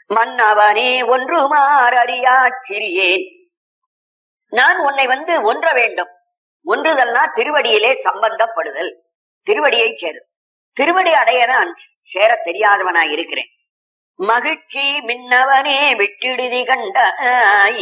மன்னவனே ஒன்றுமாறறியாச் சிறியேன் நான் உன்னை வந்து ஒன்ற வேண்டும் ஒன்றுதல்னா திருவடியிலே சம்பந்தப்படுதல் திருவடியை சேரு திருவடி அடைய நான் சேர தெரியாதவனாய் இருக்கிறேன் மகிழ்ச்சி மின்னவனே விட்டிடுதி கண்டாய்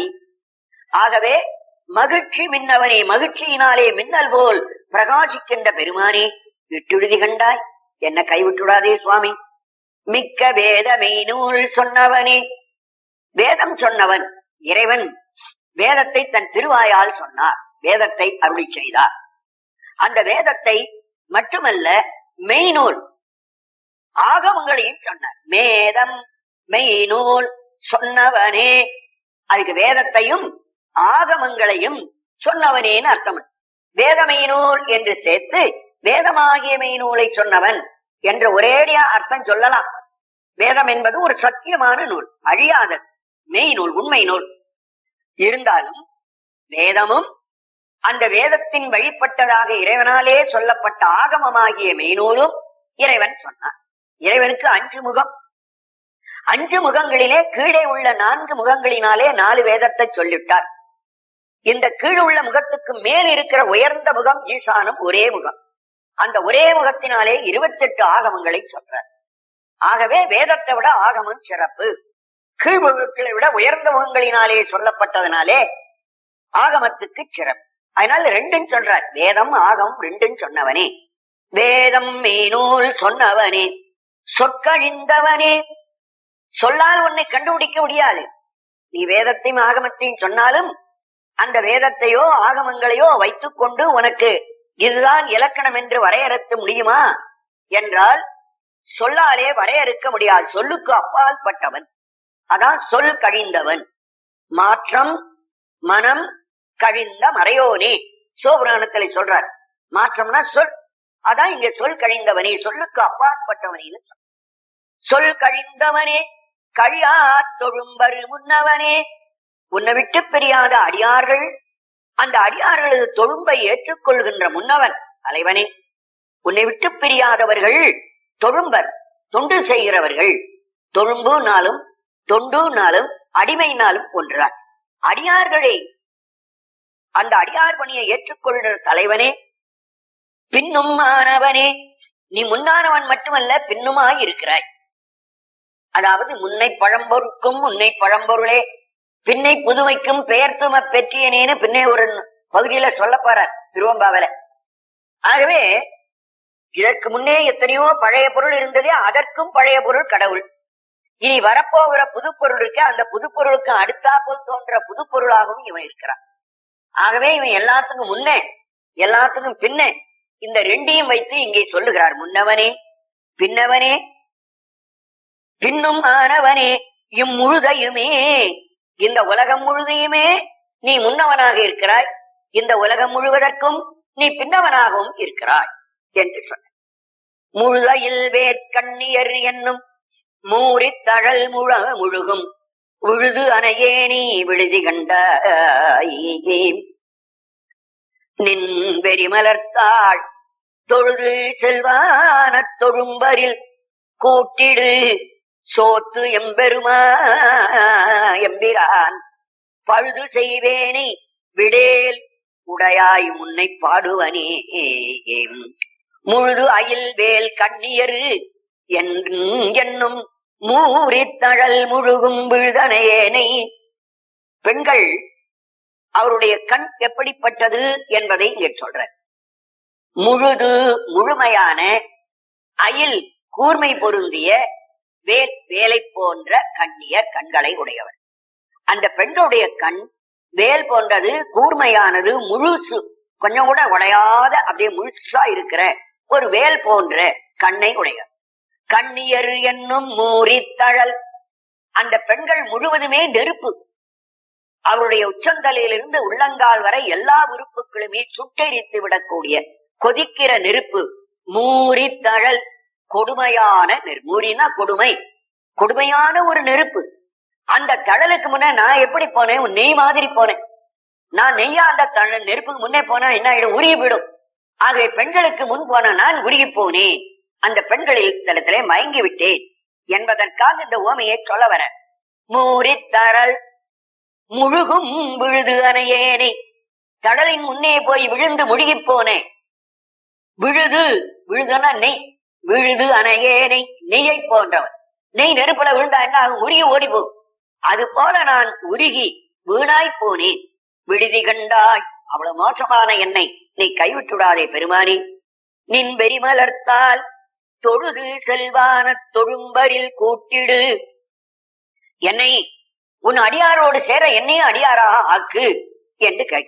ஆகவே மகிழ்ச்சி மின்னவனே மகிழ்ச்சியினாலே மின்னல் போல் பிரகாசிக்கின்ற பெருமானே விட்டுடுதி கண்டாய் என்ன கைவிட்டுடாதே சுவாமி மிக்க வேதமை நூல் சொன்னவனே வேதம் சொன்னவன் இறைவன் வேதத்தை தன் திருவாயால் சொன்னார் வேதத்தை அருளி செய்தார் அந்த வேதத்தை மட்டுமல்ல மெய்நூல் ஆகமங்களையும் சொன்னார் மேதம் மெய்நூல் சொன்னவனே அதுக்கு வேதத்தையும் ஆகமங்களையும் சொன்னவனேன்னு அர்த்தம் வேதமை நூல் என்று சேர்த்து வேதமாகிய மெய்நூலை சொன்னவன் என்ற ஒரேடியா அர்த்தம் சொல்லலாம் வேதம் என்பது ஒரு சத்தியமான நூல் அழியாதது மெய்நூல் உண்மை நூல் இருந்தாலும் வேதமும் அந்த வேதத்தின் வழிபட்டதாக இறைவனாலே சொல்லப்பட்ட ஆகமமாகிய மெய்நூலும் இறைவன் சொன்னான் இறைவனுக்கு அஞ்சு முகம் அஞ்சு முகங்களிலே கீழே உள்ள நான்கு முகங்களினாலே நாலு வேதத்தை சொல்லிவிட்டார் இந்த கீழுள்ள முகத்துக்கு மேல் இருக்கிற உயர்ந்த முகம் ஈசானம் ஒரே முகம் அந்த ஒரே முகத்தினாலே இருபத்தெட்டு ஆகமங்களை சொல்றார் ஆகவே வேதத்தை விட ஆகமம் சிறப்பு கீழ்முகங்களை விட உயர்ந்த முகங்களினாலே சொல்லப்பட்டதனாலே ஆகமத்துக்கு சிறப்பு அதனால ரெண்டும் சொல்றார் வேதம் ஆகமம் ரெண்டும் சொன்னவனே வேதம் மேனூல் சொன்னவனே சொற்கழிந்தவனே சொல்லால் உன்னை கண்டுபிடிக்க முடியாது நீ வேதத்தையும் ஆகமத்தையும் சொன்னாலும் அந்த வேதத்தையோ ஆகமங்களையோ வைத்துக் கொண்டு உனக்கு இதுதான் இலக்கணம் என்று வரையறுக்க முடியுமா என்றால் சொல்லாலே வரையறுக்க முடியாது சொல்லுக்கு அப்பால் பட்டவன் அதான் சொல் கழிந்தவன் மாற்றம் மனம் கழிந்த மறையோனே சிவபுராணத்துல சொல்றார் மாற்றம்னா சொல் அதான் இங்க சொல் கழிந்தவனே சொல்லுக்கு அப்பாற்பட்டவனே சொல் கழிந்தவனே கழியா தொழும்பரு முன்னவனே உன்னை விட்டு பிரியாத அடியார்கள் அந்த அடியார்களது தொழும்பை ஏற்றுக்கொள்கின்ற முன்னவன் தலைவனே உன்னை விட்டு பிரியாதவர்கள் தொழும்பர் தொண்டு செய்கிறவர்கள் தொழும்புனாலும் தொண்டுனாலும் அடிமைனாலும் ஒன்றார் அடியார்களை அந்த அடியார் பணியை ஏற்றுக்கொள்கிற தலைவனே பின்னும் ஆனவனே நீ முன்னானவன் மட்டுமல்ல பின்னுமாய் இருக்கிறாய் அதாவது முன்னை பழம்பொருக்கும் முன்னை பழம்பொருளே பின்னை புதுமைக்கும் பெயர்த்தும பெற்றியனேன்னு பின்னே ஒரு பகுதியில சொல்ல போறார் திருவம்பாவில ஆகவே இதற்கு முன்னே எத்தனையோ பழைய பொருள் இருந்ததே அதற்கும் பழைய பொருள் கடவுள் இனி வரப்போகிற புது பொருள் இருக்கு அந்த புது பொருளுக்கு அடுத்தாப்போல் தோன்ற புது பொருளாகவும் இவன் இருக்கிறான் ஆகவே இவன் எல்லாத்துக்கும் முன்னே எல்லாத்துக்கும் பின்னே இந்த ரெண்டையும் வைத்து இங்கே சொல்லுகிறார் முன்னவனே பின்னவனே பின்னும் ஆனவனே இம்முழுதையுமே இந்த உலகம் முழுதையுமே நீ முன்னவனாக இருக்கிறாய் இந்த உலகம் முழுவதற்கும் நீ பின்னவனாகவும் இருக்கிறாய் என்று சொன்ன முழுதையில் வேற்கண்ணியர் என்னும் மூரித்தழல் முழ முழுகும் உழுது அணையே நீ விழுதி கண்டாயே நின் வெறிமலர்த்தாள் தொழுது செல்வான தொழும்பரில் கூட்டிடு சோத்து எம்பெருமா எம்பிரான் பழுது செய்வேனை விடேல் உடையாய் முன்னை பாடுவனே முழுது அயில் வேல் கண்ணியரு என்னும் மூரித்தழல் முழுகும் விழுதனையேனை பெண்கள் அவருடைய கண் எப்படிப்பட்டது என்பதை இங்கே சொல்ற முழுது முழுமையான அயில் கூர்மை பொருந்திய வேல் வேலை போன்ற கண்ணியர் கண்களை உடையவர் அந்த பெண்களுடைய கண் வேல் போன்றது கூர்மையானது முழுசு கொஞ்சம் கூட உடையாத அப்படியே முழுசா இருக்கிற ஒரு வேல் போன்ற கண்ணை உடையவர் கண்ணியர் என்னும் மூரித்தழல் அந்த பெண்கள் முழுவதுமே நெருப்பு அவருடைய உச்சந்தலையிலிருந்து உள்ளங்கால் வரை எல்லா உறுப்புகளுமே சுட்டெரித்து விடக்கூடிய கொதிக்கிற நெருப்பு மூரித்தழல் கொடுமையான நெருப்பு மூரினா கொடுமை கொடுமையான ஒரு நெருப்பு அந்த தழலுக்கு முன்ன நான் எப்படி போனேன் உன் நெய் மாதிரி போனேன் நான் நெய்யா அந்த தழல் நெருப்புக்கு முன்னே போனா என்ன ஆயிடும் உருகி விடும் ஆகவே பெண்களுக்கு முன் போன நான் உருகி போனேன் அந்த பெண்களில் தளத்திலே மயங்கி விட்டேன் என்பதற்காக இந்த ஓமையை சொல்ல வர மூரித்தரல் முழுகும் விழுது அணையேனை கடலின் முன்னே போய் விழுந்து முழுகிப் போனேன் விழுது விழுதுன்னா நெய் விழுது அணையேனை நெய்யை போன்றவன் நெய் நெருப்புல விழுந்தா என்ன ஆகும் உருகி ஓடி போகும் அது போல நான் உருகி வீணாய் போனேன் விடுதி கண்டாய் அவ்வளவு மோசமான என்னை நீ கைவிட்டுடாதே பெருமானி நின் வெறிமலர்த்தால் தொழுது செல்வான தொழும்பரில் கூட்டிடு என்னை உன் அடியாரோடு சேர என்னையும் அடியாராக ஆக்கு என்று கேட்க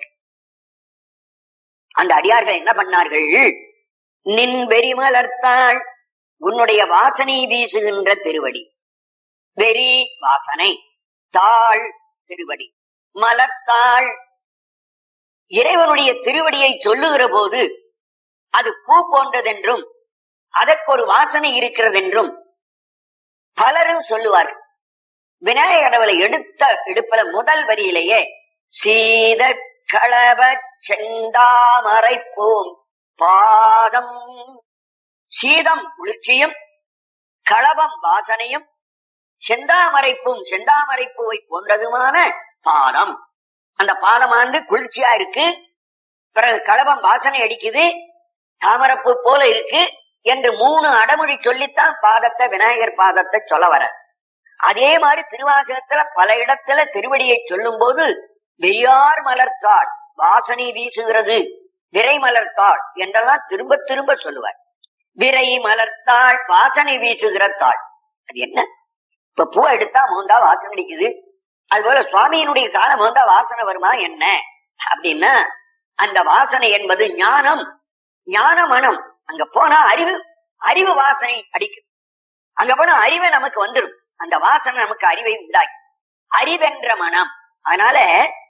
அந்த அடியார்கள் என்ன பண்ணார்கள் நின் வெறிமலர்த்தாள் உன்னுடைய வாசனை வீசுகின்ற திருவடி வெறி வாசனை தாள் திருவடி மலர்த்தாள் இறைவனுடைய திருவடியை சொல்லுகிற போது அது பூ போன்றதென்றும் அதற்கு ஒரு வாசனை இருக்கிறதென்றும் பலரும் சொல்லுவார்கள் விநாயகர் கடவுளை எடுத்த எடுப்பல முதல் வரியிலேயே சீத களவ செந்தாமரை போம் பாதம் சீதம் குளிர்ச்சியும் களவம் வாசனையும் செந்தாமரைப்பும் செந்தாமரைப்பூவை போன்றதுமான பாதம் அந்த பாதமாந்து குளிர்ச்சியா இருக்கு பிறகு களவம் வாசனை அடிக்குது தாமரப்பூ போல இருக்கு என்று மூணு அடமொழி சொல்லித்தான் பாதத்தை விநாயகர் பாதத்தை சொல்ல வர அதே மாதிரி திருவாசகத்துல பல இடத்துல திருவடியை சொல்லும் போது வெறியார் மலர்த்தாள் வாசனை வீசுகிறது விரை மலர்த்தாள் என்றெல்லாம் திரும்ப திரும்ப சொல்லுவார் விரை மலர்த்தாள் வாசனை வீசுகிற தாள் அது என்ன இப்ப பூ எடுத்தா மோந்தா வாசனை அடிக்குது அது போல சுவாமியினுடைய காலம் மோந்தா வாசனை வருமா என்ன அப்படின்னா அந்த வாசனை என்பது ஞானம் ஞான மனம் அங்க போனா அறிவு அறிவு வாசனை அடிக்கும் அங்க போனா அறிவை நமக்கு வந்துடும் அந்த வாசனை நமக்கு அறிவை உண்டாக்கி அறிவென்ற மனம் அதனால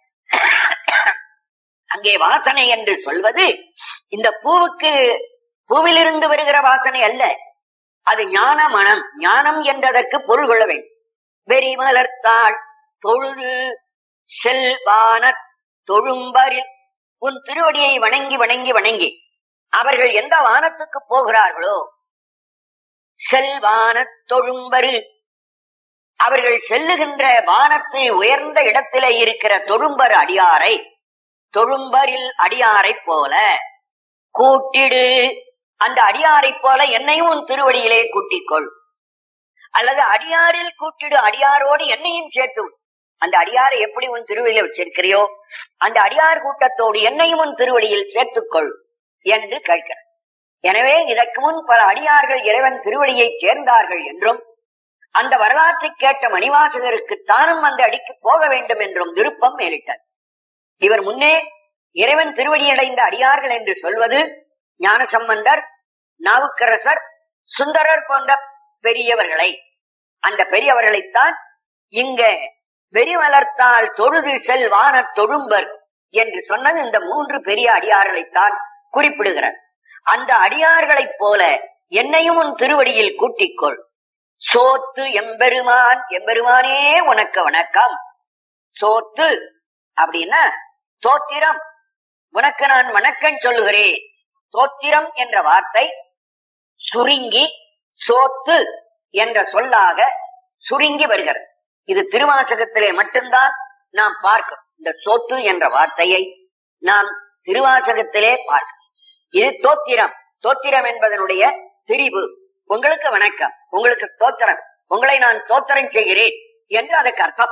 அங்கே வாசனை என்று சொல்வது இந்த பூவுக்கு பூவிலிருந்து வருகிற வாசனை அல்ல அது ஞான மனம் ஞானம் என்றதற்கு பொருள் கொள்ள வேண்டும் வெறி மலர்த்தாள் தொழுது செல்வான தொழும்பரில் உன் திருவடியை வணங்கி வணங்கி வணங்கி அவர்கள் எந்த வானத்துக்கு போகிறார்களோ செல்வான தொழும்பரு அவர்கள் செல்லுகின்ற வானத்து உயர்ந்த இடத்திலே இருக்கிற தொழும்பர் அடியாரை தொழும்பரில் அடியாரை போல கூட்டிடு அந்த அடியாரை போல என்னையும் உன் திருவடியிலே கூட்டிக்கொள் அல்லது அடியாரில் கூட்டிடு அடியாரோடு என்னையும் சேர்த்து விடு. அந்த அடியாரை எப்படி உன் திருவடியில வச்சிருக்கிறியோ அந்த அடியார் கூட்டத்தோடு என்னையும் உன் திருவடியில் சேர்த்துக்கொள் என்று கேட்கிறார் எனவே இதற்கு முன் பல அடியார்கள் இறைவன் திருவடியை சேர்ந்தார்கள் என்றும் அந்த வரலாற்றை கேட்ட மணிவாசகருக்கு தானும் அந்த அடிக்கு போக வேண்டும் என்றும் விருப்பம் மேலிட்டார் இவர் முன்னே இறைவன் திருவடியடைந்த அடியார்கள் என்று சொல்வது ஞானசம்பந்தர் நாவுக்கரசர் சுந்தரர் போன்ற பெரியவர்களை அந்த பெரியவர்களைத்தான் இங்க வெறிமலர்த்தால் தொழுது செல் வான தொழும்பர் என்று சொன்னது இந்த மூன்று பெரிய அடியார்களைத்தான் குறிப்பிடுகிறார் அந்த அடியார்களைப் போல என்னையும் உன் திருவடியில் கூட்டிக்கொள் சோத்து எம்பெருமான் எம்பெருமானே உனக்கு வணக்கம் சோத்து அப்படின்னா தோத்திரம் உனக்கு நான் வணக்கம் சொல்லுகிறேன் தோத்திரம் என்ற வார்த்தை சுருங்கி சோத்து என்ற சொல்லாக சுருங்கி வருகிறது இது திருவாசகத்திலே மட்டும்தான் நாம் பார்க்கிறோம் இந்த சோத்து என்ற வார்த்தையை நாம் திருவாசகத்திலே பார்க்கிறோம் இது தோத்திரம் தோத்திரம் என்பதனுடைய திரிவு உங்களுக்கு வணக்கம் உங்களுக்கு தோத்திரம் உங்களை நான் தோத்திரம் செய்கிறேன் என்று அதற்கு அர்த்தம்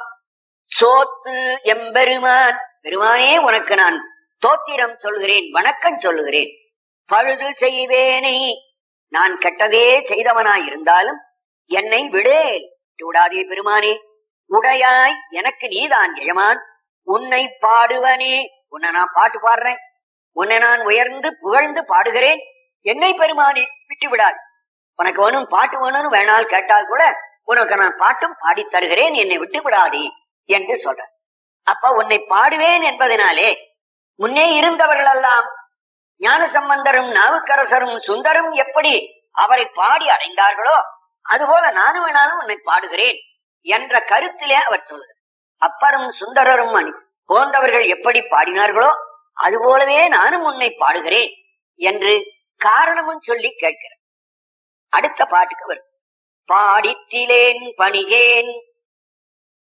சோத்து எம்பெருமான் பெருமானே உனக்கு நான் தோத்திரம் சொல்கிறேன் வணக்கம் சொல்லுகிறேன் பழுது செய்வேனே நான் கெட்டதே செய்தவனாய் இருந்தாலும் என்னை விடேல் விடாதே பெருமானே உடையாய் எனக்கு நீதான் எஜமான் உன்னை பாடுவனே உன்னை நான் பாட்டு பாடுறேன் உன்னை நான் உயர்ந்து புகழ்ந்து பாடுகிறேன் என்னை பெருமானே விட்டு விடாது உனக்கு வேணும் பாட்டு வேணும்னு வேணால் கேட்டால் கூட உனக்கு நான் பாட்டும் பாடித் தருகிறேன் என்னை விட்டு விடாதே என்று சொல்ற அப்ப உன்னை பாடுவேன் என்பதனாலே முன்னே இருந்தவர்கள் எல்லாம் ஞான சம்பந்தரும் நாவுக்கரசரும் சுந்தரும் எப்படி அவரை பாடி அடைந்தார்களோ அதுபோல நானும் வேணாலும் உன்னை பாடுகிறேன் என்ற கருத்திலே அவர் சொல்லுகிறார் அப்பரும் சுந்தரரும் அணி போன்றவர்கள் எப்படி பாடினார்களோ அதுபோலவே நானும் உன்னை பாடுகிறேன் என்று காரணமும் சொல்லி கேட்கிறார் அடுத்த பாட்டுக்கு வரும் பாடித்திலேன் பணிகேன்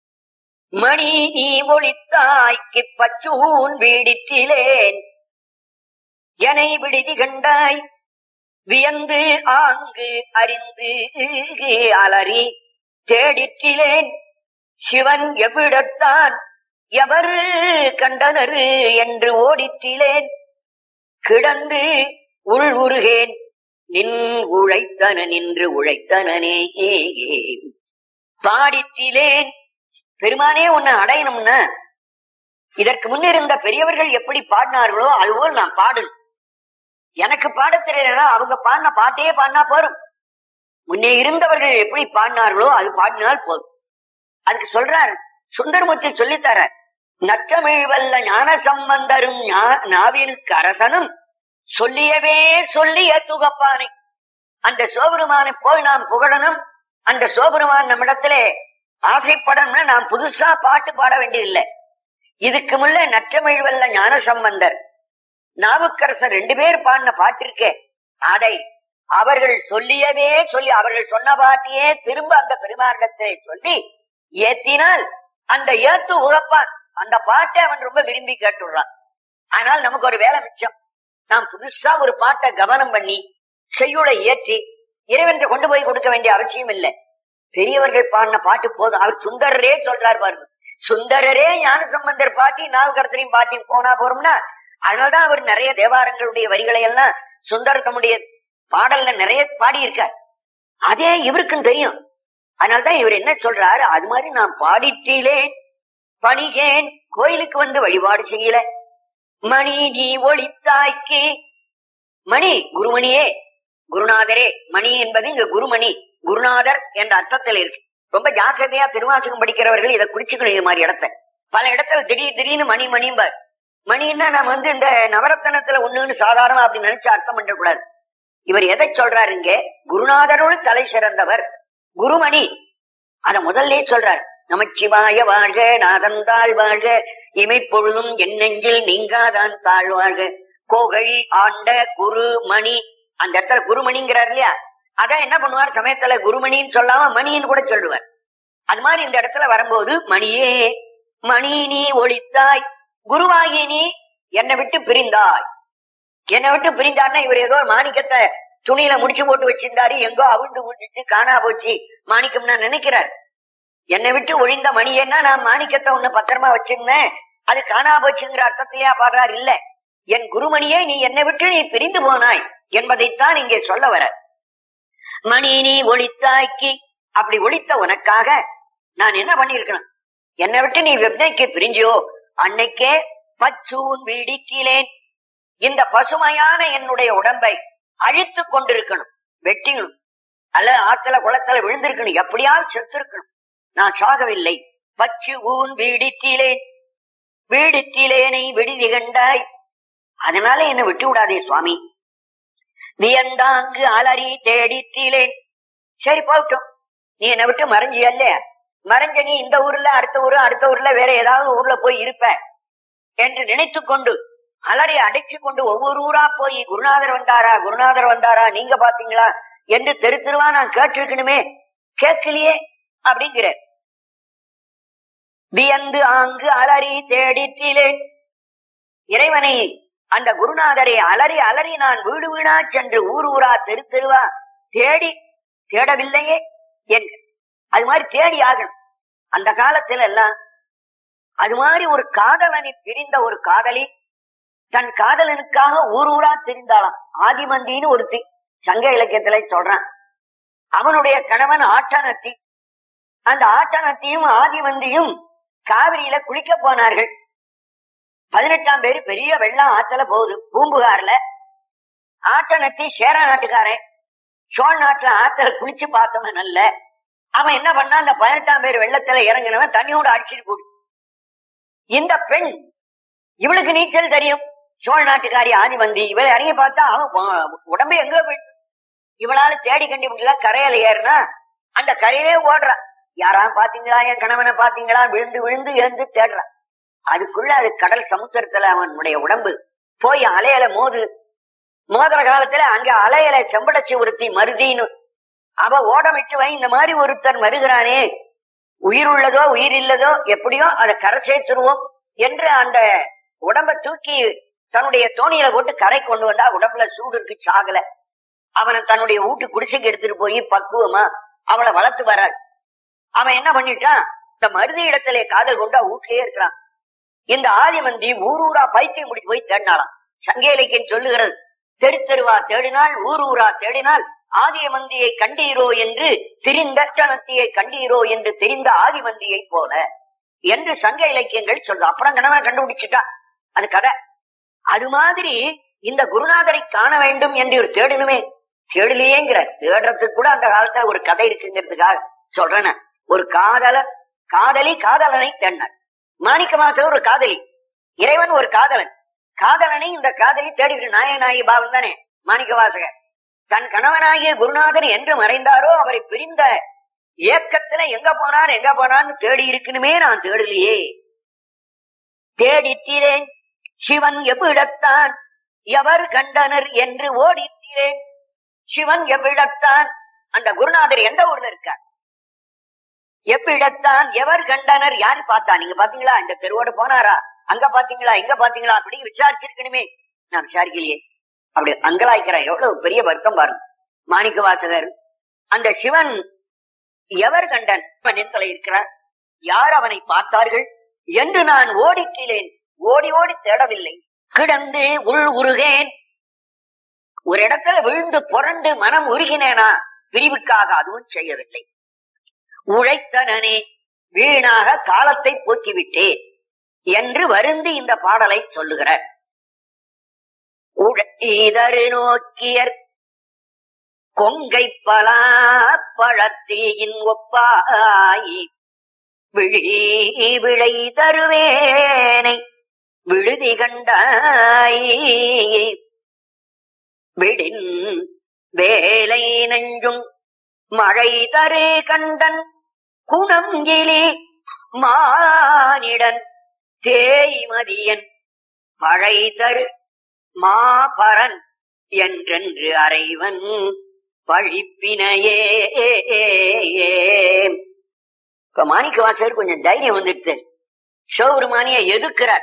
மணி நீ ஒளித்தாய்க்கு பச்சூன் வீடிற்றிலேன் எனை விடுதி கண்டாய் வியந்து ஆங்கு அறிந்து அலறி தேடிற்றிலேன் சிவன் எவ்விடத்தான் எவர் கண்டனர் என்று ஓடிற்றிலேன் கிடந்து உள் உருகேன் நின் உழைத்தன நின்று உழைத்தனனே பாடிற்றிலேன் பெருமானே உன்னை அடையணும்னா இதற்கு முன்னிருந்த பெரியவர்கள் எப்படி பாடினார்களோ அதுபோல் நான் பாடணும் எனக்கு பாடத் தெரியலனா அவங்க பாடின பாட்டையே பாடினா போரும் முன்னே இருந்தவர்கள் எப்படி பாடினார்களோ அது பாடினால் போதும் அதுக்கு சொல்றார் சுந்தரமூர்த்தி சொல்லித்தர நற்றமிழ் வல்ல ஞான சம்பந்தரும் ஞா- நாவிற்கு அரசனும் சொல்லியவே சொல்லிய துகப்பானை அந்த சோபெருமானை போய் நாம் புகழணும் அந்த சோபெருமான் நம்மிடத்திலே ஆசைப்படணும்னா நாம் புதுசா பாட்டு பாட வேண்டியதில்லை இதுக்கு முள்ள நற்றமிழ் வல்ல ஞான சம்பந்தர் நாவுக்கரசர் ரெண்டு பேர் பாடின பாட்டு இருக்கே அதை அவர்கள் சொல்லியவே சொல்லி அவர்கள் சொன்ன பாட்டையே திரும்ப அந்த பெருமாண்டத்தை சொல்லி ஏத்தினால் அந்த ஏத்து உகப்பான் அந்த பாட்டை அவன் ரொம்ப விரும்பி கேட்டுள்ளான் ஆனால் நமக்கு ஒரு வேலை மிச்சம் நாம் புதுசா ஒரு பாட்டை கவனம் பண்ணி செய்யுளை ஏற்றி இறைவன் கொண்டு போய் கொடுக்க வேண்டிய அவசியம் இல்லை பெரியவர்கள் பாடின பாட்டு போதும் அவர் சுந்தரரே சொல்றார் பாருங்க சுந்தரரே ஞான சம்பந்தர் பாட்டி நாவுக்கரசரையும் பாட்டியும் போனா போறோம்னா அதனாலதான் அவர் நிறைய தேவாரங்களுடைய வரிகளை எல்லாம் சுந்தர தம்முடைய பாடல்ல நிறைய பாடியிருக்கார் அதே இவருக்கும் தெரியும் அதனால்தான் இவர் என்ன சொல்றாரு அது மாதிரி நான் பாடிட்டீலே பணிகேன் கோயிலுக்கு வந்து வழிபாடு செய்யல மணி நீ ஒளித்தாய்க்கு மணி குருமணியே குருநாதரே மணி என்பது இங்க குருமணி குருநாதர் என்ற அர்த்தத்தில் இருக்கு ரொம்ப ஜாக்கிரதையா திருவாசகம் படிக்கிறவர்கள் இதை குறிச்சுக்கணும் இது மாதிரி இடத்த பல இடத்துல திடீர் திடீர்னு மணி மணிம்பார் மணின்னா நம்ம வந்து இந்த நவரத்தனத்துல ஒண்ணுன்னு சாதாரணமா அப்படி நினைச்சு அர்த்தம் பண்ணக்கூடாது இவர் எதை சொல்றாரு இங்க குருநாதரோடு தலை சிறந்தவர் குருமணி அத முதல்ல சொல்றார் நமச்சிவாய வாழ்க நாதந்தாள் வாழ்க இமைப்பொழுதும் என் நெஞ்சில் நீங்காதான் தாழ்வாழ்க கோகழி ஆண்ட குரு மணி அந்த இடத்துல குருமணிங்கிறார் இல்லையா அதான் என்ன பண்ணுவார் சமயத்துல குருமணின்னு சொல்லாம மணின்னு கூட சொல்லுவார் அது மாதிரி இந்த இடத்துல வரும்போது மணியே மணி நீ ஒளித்தாய் குருவாகி நீ என்னை விட்டு பிரிந்தாய் என்னை விட்டு பிரிந்தார்னா இவர் ஏதோ ஒரு மாணிக்கத்தை துணியில முடிச்சு போட்டு வச்சிருந்தாரு எங்கோ அவிழ்ந்து முடிச்சு காணா போச்சு மாணிக்கம்னா நினைக்கிறார் என்னை விட்டு ஒழிந்த மணியன்னா நான் மாணிக்கத்தை ஒண்ணு பத்திரமா வச்சிருந்தேன் அது காணா போச்சுங்கிற அர்த்தத்திலேயா பாடுறார் இல்ல என் குருமணியே நீ என்னை விட்டு நீ பிரிந்து போனாய் என்பதைத்தான் இங்கே சொல்ல வர மணி நீ ஒளித்தாய்க்கு அப்படி ஒளித்த உனக்காக நான் என்ன பண்ணிருக்கணும் என்னை விட்டு நீ வெப்னைக்கு பிரிஞ்சியோ அன்னைக்கே பச்சூன் வீடிக்கிறேன் இந்த பசுமையான என்னுடைய உடம்பை அழித்து கொண்டிருக்கணும் வெட்டிக்கணும் அல்ல ஆத்துல குளத்துல விழுந்திருக்கணும் எப்படியாவது செத்திருக்கணும் நான் சாகவில்லை பச்சு ஊன் வீடித்திலேன் வீடித்திலேனை விடுதி கண்டாய் அதனால என்ன விட்டு விடாதே சுவாமி வியந்தாங்கு அலறி தேடித்திலேன் சரி போகட்டும் நீ என்னை விட்டு மறைஞ்சியல்ல மறைஞ்ச நீ இந்த ஊர்ல அடுத்த ஊரு அடுத்த ஊர்ல வேற ஏதாவது ஊர்ல போய் இருப்ப என்று நினைத்து கொண்டு அலறி அடைச்சு கொண்டு ஒவ்வொரு ஊரா போய் குருநாதர் வந்தாரா குருநாதர் வந்தாரா நீங்க பாத்தீங்களா என்று தெரு தெருவா நான் கேட்டிருக்கணுமே கேட்கலையே அப்படிங்கிற வியந்து ஆங்கு அலறி தேடிற்றிலேன் இறைவனை அந்த குருநாதரை அலறி அலறி நான் வீடு வீடா சென்று ஊர் ஊரா தெரு தெருவா தேடி தேடவில்லையே என்று அது மாதிரி தேடி ஆகணும் அந்த காலத்துல எல்லாம் அது மாதிரி ஒரு காதலனை பிரிந்த ஒரு காதலி தன் காதலனுக்காக ஊர் ஊரா தெரிந்தாளாம் ஆதிமந்தின்னு ஒருத்தி சங்க இலக்கியத்துல சொல்றான் அவனுடைய கணவன் ஆட்டனத்தி அந்த ஆட்டனத்தியும் ஆதிமந்தியும் காவிரியில குளிக்க போனார்கள் பதினெட்டாம் பேரு பெரிய வெள்ளம் ஆத்துல போகுது பூம்புகார்ல ஆட்டனத்தி சேர நாட்டுக்காரன் சோழ நாட்டுல ஆத்துல குளிச்சு பார்த்தவன் நல்ல அவன் என்ன பண்ணா அந்த பதினெட்டாம் பேர் வெள்ளத்துல இறங்கினவன் தண்ணியோட அடிச்சிட்டு போடு இந்த பெண் இவளுக்கு நீச்சல் தெரியும் சோழ நாட்டுக்காரி ஆதிமந்தி இவளை இறங்கி பார்த்தா அவன் உ- உடம்பு எங்க போயிட்டு இவளால தேடி கண்டுபிடிக்கல கரையில ஏறினா அந்த கரையிலே ஓடுறா யாரா பாத்தீங்களா என் கணவனை பாத்தீங்களா விழுந்து விழுந்து எழுந்து தேடுறான் அதுக்குள்ள அது கடல் சமுத்திரத்துல அவனுடைய உடம்பு போய் அலையில மோது மோதுற காலத்துல அங்க அலையில செம்படச்சி ஒருத்தி மருதின்னு அவ ஓடமிட்டு வை இந்த மாதிரி ஒருத்தர் மருகிறானே உயிர் உள்ளதோ உயிர் இல்லதோ எப்படியோ அதை கரை சேர்த்துருவோம் என்று அந்த உடம்ப தூக்கி தன்னுடைய தோணியில போட்டு கரை கொண்டு வந்தா உடம்புல சூடு இருக்கு சாகல அவனை தன்னுடைய வீட்டு குடிசைக்கு எடுத்துட்டு போய் பக்குவமா அவளை வளர்த்து வராள் அவன் என்ன பண்ணிட்டான் இந்த மருதி இடத்திலே காதல் கொண்டா வீட்லயே இருக்கிறான் இந்த ஆதிமந்தி ஊர் ஊரா பைத்தியம் முடிச்சு போய் தேடினாலாம் சங்க இலக்கியம் சொல்லுகிறது தெரு தெருவா தேடினால் ஊர் ஊரா தேடினால் ஆதியமந்தியை கண்டீரோ என்று திரிந்தனத்தியை கண்டீரோ என்று தெரிந்த ஆதிமந்தியை போல என்று சங்க இலக்கியங்கள் சொல்லுது அப்புறம் கணவன் கண்டுபிடிச்சிட்டா அது கதை அது மாதிரி இந்த குருநாதரை காண வேண்டும் என்று ஒரு தேடணுமே தேடலையேங்கிற தேடுறதுக்கு கூட அந்த காலத்துல ஒரு கதை இருக்குங்கிறதுக்காக சொல்றேன் ஒரு காதலர் காதலி காதலனை தேடினார் மாணிக்க மாசர் ஒரு காதலி இறைவன் ஒரு காதலன் காதலனை இந்த காதலி தேடிட்டு நாயநாயகி பாவம் தானே மாணிக்க வாசகர் தன் கணவனாகிய குருநாதர் என்று மறைந்தாரோ அவரை பிரிந்த ஏக்கத்துல எங்க போனார் எங்க போனான்னு தேடி இருக்கணுமே நான் தேடலையே தேடித்தீரேன் சிவன் எவ்விடத்தான் எவர் கண்டனர் என்று ஓடித்தீரேன் சிவன் எவ்விடத்தான் அந்த குருநாதர் எந்த ஊர்ல இருக்கார் எவ்விடத்தான் எவர் கண்டனர் யாரு பார்த்தா நீங்க பாத்தீங்களா இந்த தெருவோட போனாரா அங்க பாத்தீங்களா இங்க பாத்தீங்களா அப்படி விசாரிச்சிருக்கணுமே நான் விசாரிக்கலையே அப்படி அங்கலாய்க்கிற எவ்வளவு பெரிய வருத்தம் பாருங்க மாணிக்க வாசகர் அந்த சிவன் எவர் கண்டன் நிலத்துல இருக்கிறார் யார் அவனை பார்த்தார்கள் என்று நான் ஓடிக்கிறேன் ஓடி ஓடி தேடவில்லை கிடந்து உள் உருகேன் ஒரு இடத்துல விழுந்து புரண்டு மனம் உருகினேனா பிரிவுக்காக அதுவும் செய்யவில்லை உழைத்தனனே வீணாக காலத்தை போக்கிவிட்டேன் என்று வருந்தி இந்த பாடலை சொல்லுகிறார் இதரு நோக்கியர் கொங்கை பலா பழத்தீயின் ஒப்பாய் விழி விளை தருவேனை விடுதி கண்டாய் விடின் வேலை நெஞ்சும் மழை தரு கண்டன் குணம் கிளி மானிடன் தேய்மதியன் மழை தரு மாபரன் என்றென்று அறைவன் பழிப்பினையே இப்ப மாணிக்க வாசகர் கொஞ்சம் தைரியம் வந்துட்டு சிவபெருமானிய எதுக்குறார்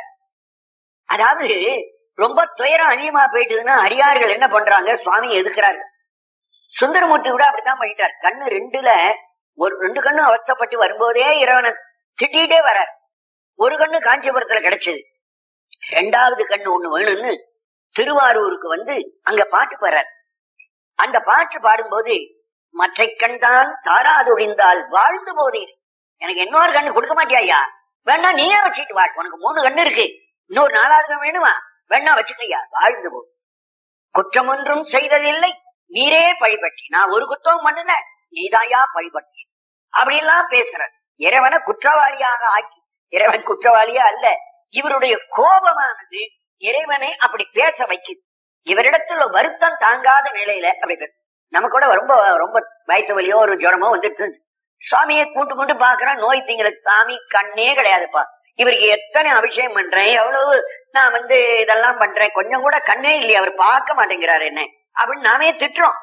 அதாவது ரொம்ப துயரம் அதிகமா போயிட்டுதுன்னா அடியார்கள் என்ன பண்றாங்க சுவாமி எதுக்குறாரு சுந்தரமூர்த்தி கூட அப்படித்தான் பண்ணிட்டார் கண்ணு ரெண்டுல ஒரு ரெண்டு கண்ணு அவசப்பட்டு வரும்போதே இறைவனை திட்டிகிட்டே வரார் ஒரு கண்ணு காஞ்சிபுரத்துல கிடைச்சது ரெண்டாவது கண்ணு ஒண்ணு வேணும்னு திருவாரூருக்கு வந்து அங்க பாட்டு பாடுறார் அந்த பாட்டு பாடும்போது மற்றை கண் தான் தாராதொழிந்தால் வாழ்ந்து போதீர் எனக்கு இன்னொரு கண்ணு கொடுக்க மாட்டியா வேணா நீயே வச்சுட்டு வா உனக்கு மூணு கண்ணு இருக்கு இன்னொரு நாலாவது கண்ணு வேணுமா வேணா வச்சுக்கையா வாழ்ந்து போ குற்றம் ஒன்றும் செய்ததில்லை நீரே பழிபற்றி நான் ஒரு குற்றம் பண்ணுன நீதாயா பழிபற்றி அப்படி எல்லாம் பேசுற இறைவனை குற்றவாளியாக ஆக்கி இறைவன் குற்றவாளியா அல்ல இவருடைய கோபமானது இறைவனை அப்படி பேச வைக்குது இவரிடத்துல வருத்தம் தாங்காத நிலையில அப்படி பேசு. நமக்கு கூட ரொம்ப ரொம்ப வயிற்று வலியோ ஒரு ஜுரமோ வந்துட்டு சுவாமியை கூட்டு கொண்டு பாக்குறேன் நோய் திங்களுக்கு சாமி கண்ணே கிடையாதுப்பா இவருக்கு எத்தனை அபிஷேகம் பண்றேன் எவ்வளவு நான் வந்து இதெல்லாம் பண்றேன் கொஞ்சம் கூட கண்ணே இல்லையா அவர் பார்க்க மாட்டேங்கிறாரு என்ன அப்படின்னு நாமே திட்டுறோம்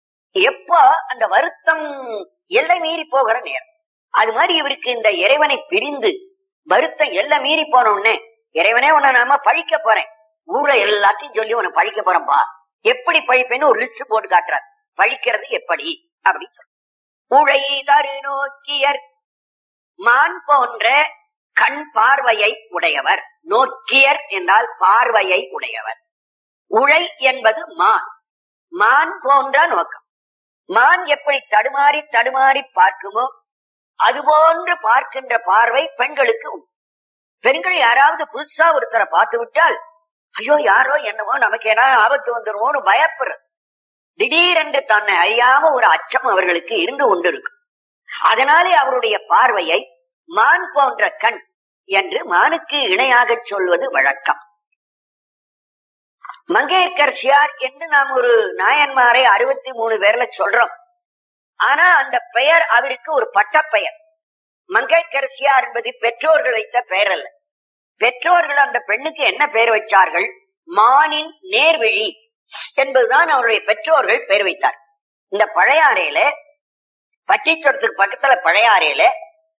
எப்போ அந்த வருத்தம் எல்லை மீறி போகிற நேரம் அது மாதிரி இவருக்கு இந்த இறைவனை பிரிந்து வருத்தம் எல்லை மீறி போன உடனே இறைவனே உன்னை நாம பழிக்க போறேன் ஊர்ல எல்லாத்தையும் சொல்லி உன்னை பழிக்க போறேன்பா எப்படி பழிப்பேன்னு ஒரு லிஸ்ட் போட்டு காட்டுறார் பழிக்கிறது எப்படி அப்படின்னு சொல்லு உழை தரு நோக்கியர் மான் போன்ற கண் பார்வையை உடையவர் நோக்கியர் என்றால் பார்வையை உடையவர் உழை என்பது மான் மான் போன்ற நோக்கம் மான் எப்படி தடுமாறி தடுமாறி பார்க்குமோ அதுபோன்று பார்க்கின்ற பார்வை பெண்களுக்கு உண்டு பெண்கள் யாராவது புதுசா ஒருத்தரை பார்த்து விட்டால் ஐயோ யாரோ என்னமோ நமக்கு ஏதாவது ஆபத்து வந்துருமோன்னு பயப்படுறது திடீரென்று தன்னை அறியாம ஒரு அச்சம் அவர்களுக்கு இருந்து கொண்டிருக்கும் அதனாலே அவருடைய பார்வையை மான் போன்ற கண் என்று மானுக்கு இணையாக சொல்வது வழக்கம் மங்கையர்கரசியார் என்று நாம் ஒரு நாயன்மாரை அறுபத்தி மூணு பேர்ல சொல்றோம் ஆனா அந்த பெயர் அவருக்கு ஒரு பட்டப்பெயர் மங்கையர்கரசியார் என்பது பெற்றோர்கள் வைத்த பெயர் அல்ல பெற்றோர்கள் அந்த பெண்ணுக்கு என்ன பெயர் வச்சார்கள் மானின் நேர்விழி என்பதுதான் அவருடைய பெற்றோர்கள் பெயர் வைத்தார் இந்த பழையாறையில பட்டிச்சொரத்துக்கு பக்கத்துல பழையாறையில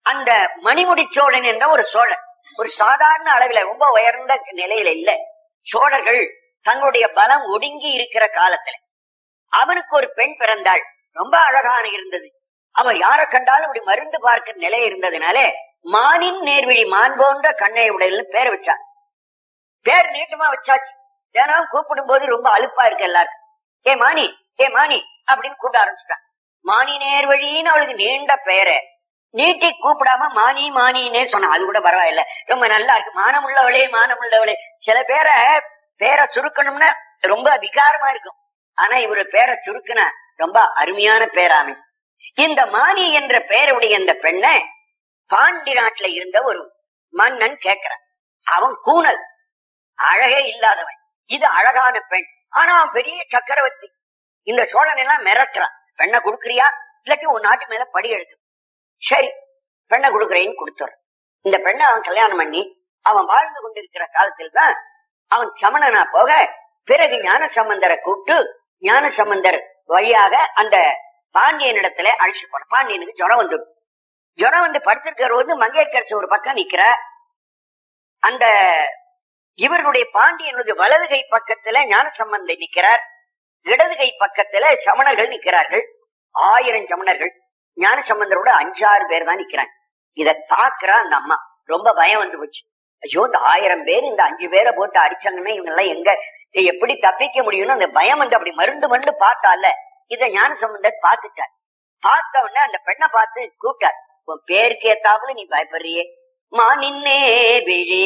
அந்த மணிமுடி சோழன் என்ற ஒரு சோழன் ஒரு சாதாரண அளவில ரொம்ப உயர்ந்த நிலையில இல்ல சோழர்கள் தங்களுடைய பலம் ஒடுங்கி இருக்கிற காலத்துல அவனுக்கு ஒரு பெண் பிறந்தாள் ரொம்ப அழகான இருந்தது அவன் யாரை கண்டாலும் இப்படி மருந்து பார்க்கிற நிலை இருந்ததுனால மானின் நேர்விழி மான் போன்ற கண்ணை உடையல்னு பேர் வச்சான் பேர் நீட்டமா வச்சாச்சு தினம் கூப்பிடும் போது ரொம்ப அலுப்பா இருக்கு எல்லாருக்கும் ஏ மானி ஏ மானி அப்படின்னு கூப்பிட ஆரம்பிச்சுட்டான் மானி நேர்வழின்னு அவளுக்கு நீண்ட பெயரை நீட்டி கூப்பிடாம மானி மானின்னே சொன்னான் அது கூட பரவாயில்ல ரொம்ப நல்லா இருக்கு மானம் உள்ளவளே மானம் உள்ளவளே சில பேரை பேரை சுருக்கணும்னா ரொம்ப விகாரமா இருக்கும் ஆனா இவரு பேரை சுருக்குனா ரொம்ப அருமையான பேராமை இந்த மானி என்ற பெயருடைய இந்த பெண்ணை பாண்டி நாட்டுல இருந்த ஒரு மன்னன் கேட்கிறான் அவன் கூணல் அழகே இல்லாதவன் இது அழகான பெண் ஆனா அவன் பெரிய சக்கரவர்த்தி இந்த சோழன் எல்லாம் மிரட்டுறான் பெண்ணை கொடுக்கறியா இல்லாட்டி உன் நாட்டு மேல படி எடுக்கு சரி பெண்ணை கொடுக்கறேன்னு கொடுத்துறான் இந்த பெண்ணை அவன் கல்யாணம் பண்ணி அவன் வாழ்ந்து கொண்டிருக்கிற காலத்தில் தான் அவன் சமணனா போக பிறகு ஞான சம்பந்தரை கூப்பிட்டு ஞான சம்பந்தர் வழியாக அந்த பாண்டியனிடத்துல அழைச்சு போன பாண்டியனுக்கு ஜுரம் வந்து ஜுரம் வந்து படுத்திருக்கிற போது மங்கையரசு ஒரு பக்கம் நிக்கிற அந்த இவர்களுடைய பாண்டியனுடைய வலது கை பக்கத்துல ஞான சம்பந்தர் நிக்கிறார் இடது கை பக்கத்துல சமணர்கள் நிக்கிறார்கள் ஆயிரம் சமணர்கள் ஞான சம்பந்தரோட அஞ்சாறு பேர் தான் நிக்கிறாங்க இத பாக்குறா அந்த அம்மா ரொம்ப பயம் வந்து போச்சு ஐயோ இந்த ஆயிரம் பேர் இந்த அஞ்சு பேரை போட்டு அடிச்சாங்கன்னா இவங்க எல்லாம் எங்க எப்படி தப்பிக்க முடியும்னு அந்த பயம் வந்து அப்படி மருந்து மருந்து பார்த்தால இத ஞான சம்பந்தர் பார்த்துட்டார் பார்த்த உடனே அந்த பெண்ணை பார்த்து கூப்பிட்டார் உன் பேருக்கு ஏத்தாப்புல நீ பயப்படுறியே மானின்னே விழி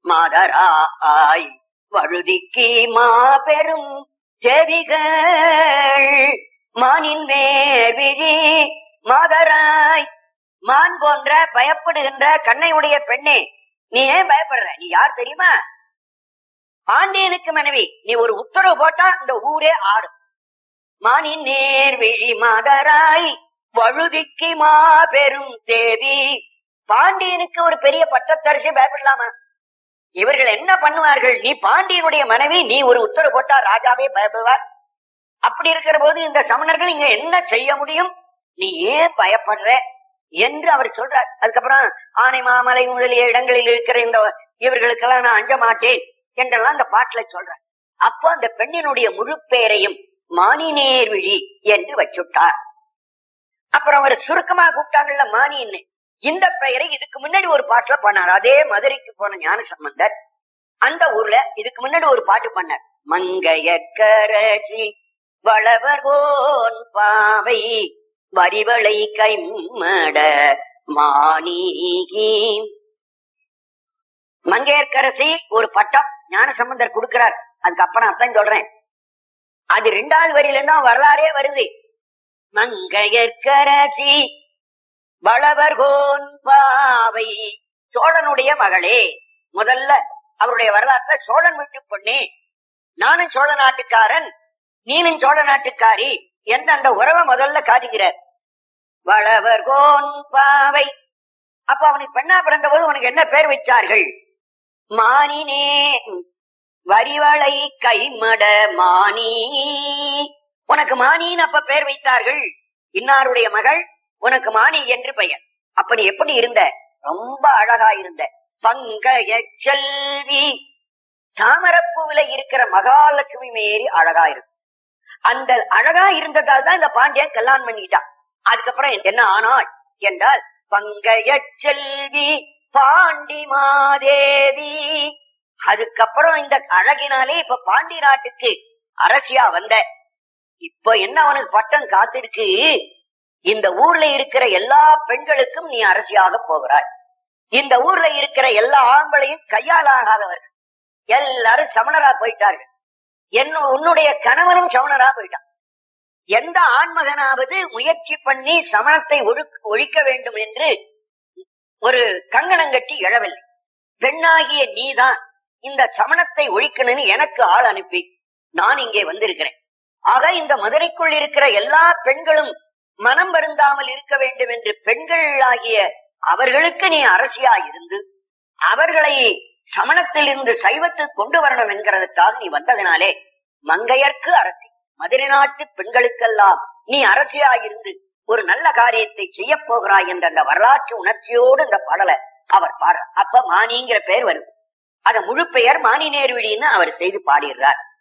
மாதராய் வழுதிக்கு மாபெரும் செவிகள் மானின் விழி மாதராய் மான் போன்ற பயப்படுகின்ற கண்ணை உடைய பெண்ணே நீ ஏன் பயப்படுற நீ யார் தெரியுமா பாண்டியனுக்கு மனைவி நீ ஒரு உத்தரவு போட்டா இந்த ஊரே ஆடும் மானின் நேர் விழி மாதராய் வழுதிக்கு மாபெரும் தேவி பாண்டியனுக்கு ஒரு பெரிய பட்டத்தரிசி பயப்படலாமா இவர்கள் என்ன பண்ணுவார்கள் நீ பாண்டியனுடைய மனைவி நீ ஒரு உத்தரவு போட்டா ராஜாவே பயப்படுவார் அப்படி இருக்கிற போது இந்த சமணர்கள் இங்க என்ன செய்ய முடியும் நீ ஏன் பயப்படுற என்று அவர் சொல்றார் அதுக்கப்புறம் ஆனை மாமலை முதலிய இடங்களில் இருக்கிற இந்த இவர்களுக்கெல்லாம் நான் அஞ்ச மாட்டேன் என்றெல்லாம் அந்த பாட்டுல சொல்றார் அப்போ அந்த பெண்ணினுடைய முழு பெயரையும் மானினேர் விழி என்று வச்சுட்டார் அப்புறம் அவர் சுருக்கமா கூப்பிட்டாங்கல்ல மானின்னு இந்த பெயரை இதுக்கு முன்னாடி ஒரு பாட்டுல பண்ணார் அதே மதுரைக்கு போன ஞான சம்பந்தர் அந்த ஊர்ல இதுக்கு முன்னாடி ஒரு பாட்டு பண்ணார் மங்கையக்கரசி வளவர்கோன் பாவை வரிவளை கைமட மாணி மங்கையர்க்கரசி ஒரு பட்டம் ஞான சம்பந்தர் கொடுக்கிறார் அதுக்கப்புறம் அதான் சொல்றேன் அது ரெண்டாவது வரியில தான் வரலாறே வருது மங்கையர்க்கரசி வளவர்கோன் பாவை சோழனுடைய மகளே முதல்ல அவருடைய வரலாற்ற சோழன் வீட்டு பொண்ணே நானும் சோழ நாட்டுக்காரன் நீனும் சோழ நாட்டுக்காரி என்ற அந்த உறவை முதல்ல காட்டுகிறார் வளவர்கோன் பாவை அப்ப அவனுக்கு பெண்ணா பிறந்த போது உனக்கு என்ன பேர் வச்சார்கள் மானினே வரிவளை கைமட மானி உனக்கு மானின்னு அப்ப பேர் வைத்தார்கள் இன்னாருடைய மகள் உனக்கு மானி என்று பெயர் அப்ப நீ எப்படி இருந்த ரொம்ப அழகா இருந்த பங்கைய செல்வி தாமரப்பூவில இருக்கிற மகாலட்சுமி மேரி அழகா இருக்கும் அந்த அழகா இருந்ததால் தான் இந்த பாண்டியன் கல்யாணம் பண்ணிக்கிட்டான் அதுக்கப்புறம் என்ன ஆனாள் என்றால் பங்கைய செல்வி பாண்டி மாதேவி அதுக்கப்புறம் இந்த அழகினாலே இப்ப பாண்டி நாட்டுக்கு அரசியா வந்த இப்ப என்ன அவனுக்கு பட்டம் காத்திருக்கு இந்த ஊர்ல இருக்கிற எல்லா பெண்களுக்கும் நீ அரசியாக போகிறாய் இந்த ஊர்ல இருக்கிற எல்லா ஆண்களையும் கையாளாகாதவர்கள் எல்லாரும் சமணரா போயிட்டார்கள் என்ன உன்னுடைய கணவனும் சமணரா போயிட்டான் எந்த ஆண்மகனாவது முயற்சி பண்ணி சமணத்தை ஒழிக்க வேண்டும் என்று ஒரு கங்கணம் கட்டி எழவில்லை பெண்ணாகிய நீதான் இந்த சமணத்தை ஒழிக்கணும்னு எனக்கு ஆள் அனுப்பி நான் இங்கே வந்திருக்கிறேன் ஆக இந்த மதுரைக்குள் இருக்கிற எல்லா பெண்களும் மனம் வருந்தாமல் இருக்க வேண்டும் என்று பெண்கள் ஆகிய அவர்களுக்கு நீ அரசியா இருந்து அவர்களை சமணத்தில் இருந்து சைவத்துக்கு கொண்டு வரணும் என்கிறதுக்காக நீ வந்ததினாலே மங்கையர்க்கு அரசி மதுரை நாட்டு பெண்களுக்கெல்லாம் நீ அரசியா இருந்து ஒரு நல்ல காரியத்தை செய்ய போகிறாய் என்ற அந்த வரலாற்று உணர்ச்சியோடு அந்த பாடலை அவர் பாடுற அப்ப மானிங்கிற பெயர் வருது அத முழு பெயர் மானி நேர்விழின்னு அவர் செய்து பாடிடுறார்